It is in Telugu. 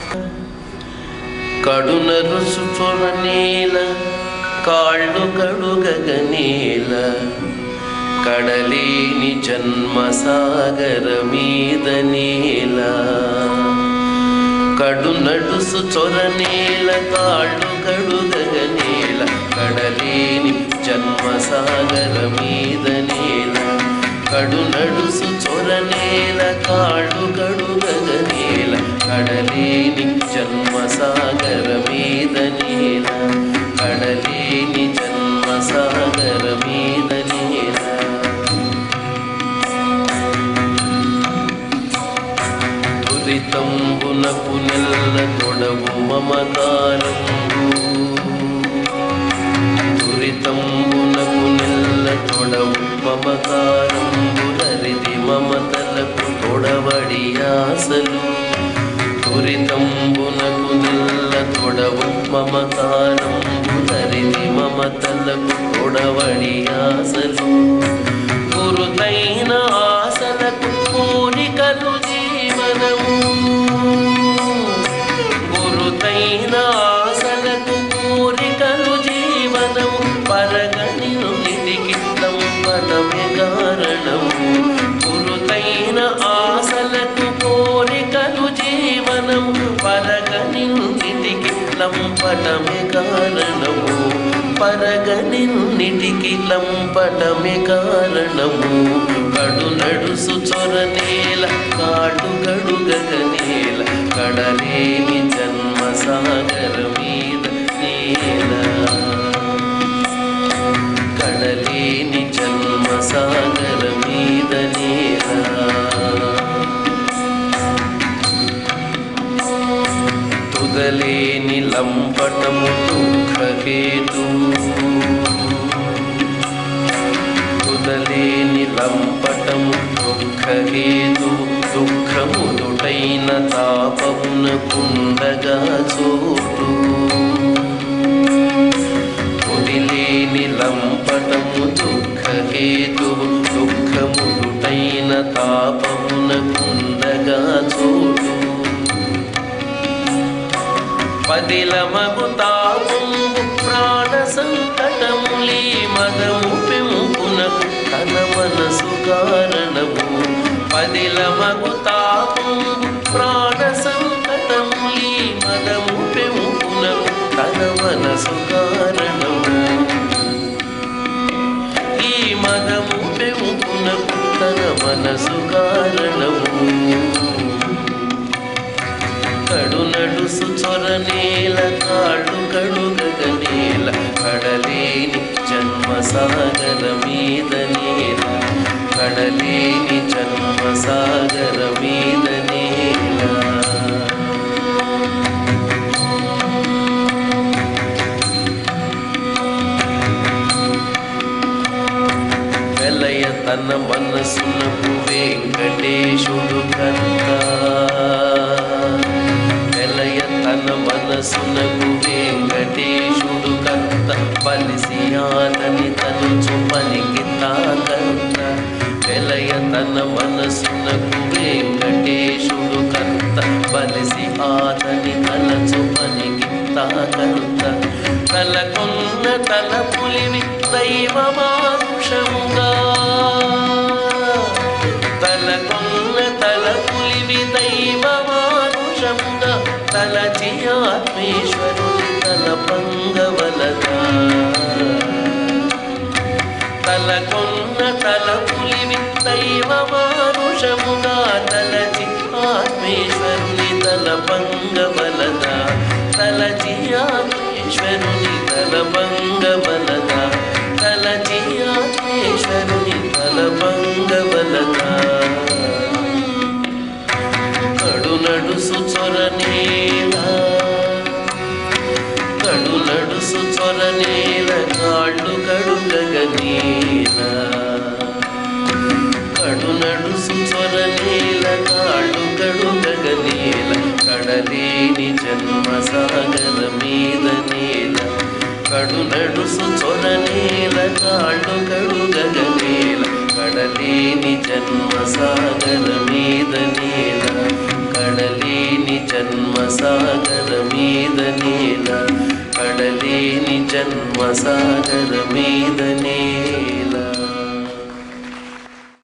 కడున రుసు చొరనేల కాళ్ళు కడుగగ నేల కడలేని జన్మ సాగర మీద నేల కడు నడుసు చొరనేల కాళ్ళు కడుగగ నేల కడలేని జన్మ సాగర మీద నేల కడు నడుసు చొరనేల కాళ్ళు కడుగగ నేల కడలేని జన్మ సాగర మీద నేల కడలేని జన్మ సాగర మీద నేల దురితంబునకు నెల్ల తొడవు మమకారంబు దురితంబునకు నెల్ల తొడవు మమకారంబు హరిది మమతలకు తొడవడి ఆశలు దురితంబునకు నెల్ల తొడవు మమకారంబు హరిది మమతలకు తొడవడి ఆశలు గురుతైన ఆశలకు కోరికలు జీవనము గురుతైన ఆశలకు కోరికలు జీవనము పరగని నిధికి తంపడమే కారణము గురుతైన ఆశలకు కోరికలు జీవనము పరగని నిధికి లంపటమే కారణము పరగనిన్నిటికి లంపటమే కారణము కడు నడుసు చొరనేల కాడు కడుగగ నేల కడలేని జన్మ సాగర మీద నేల కడలేని జన్మ సాగర మీద నేల తుదలేని లంపటము దుఃఖహేతు తుదలేని లంపటము దుఃఖహేతు దుఃఖముదుటైన తాపమున కుండగా చోటు తుదిలేని లంపటము దుఃఖహేతు దుఃఖముదుటైన తాపమున కుండగా చోటు పదిలమగు తాపంబు ప్రాణ సంకటములీ మదము పెంపునకు తన మనసు కారణము పదిలమగు తాపంబు ప్రాణ సంకటములీ మదము పెంపునకు తన మనసు కారణము ఈ మదము పెంపునకు తన మనసు కారణము కడు నడుసు చొరనేల కాళ్ళు కడుగగ నేల కడలేని జన్మ సాగర మీద నేల కడలేని జన్మ సాగర మీద నేల వెలయ తన మనసునకు వెంకటేశుడు కర్త వెలయ తన మనసునకు వెంకటేశుడు కర్త బలిసి ఆదని తనుచు పనికి తాకర్త వెలయ తన మనసునకు వెంకటేశుడు కర్త బలిసి ఆదని తలచు పనికి తాకర్త తలకొన్న తల పులివి దైవమానుషముగా తలకొన్న తల పులివి దైవమానుషముగా తలచి ఆత్మేశ్వరుని తల పంగవలగా తలకొన్న తల పులివి దైవమానుషముగా తలచి ఆత్మేశ్వరుని తల పంగవలదా తలచి ఆత్మేశ్వరుని తల పంగవలదా తలచి ఆత్మేశ్వరుని తల పంగవలదా కడు నడుసు చొరనేలా కడు నడుసు చొరనేల కాళ్ళు కడుగగనేల కడు నడుసు చొరనేల కాళ్ళు కడుగగనేల కడలేని జన్మ సాగర మీద నేల కడు నడుసు చొరనేల కాళ్ళు కడుగగనేల కడలేని జన్మ సాగర మీద నేల కడలేని జన్మ సాగర సాగర మీద నేల కడలేని జన్మ సాగర మీద నేల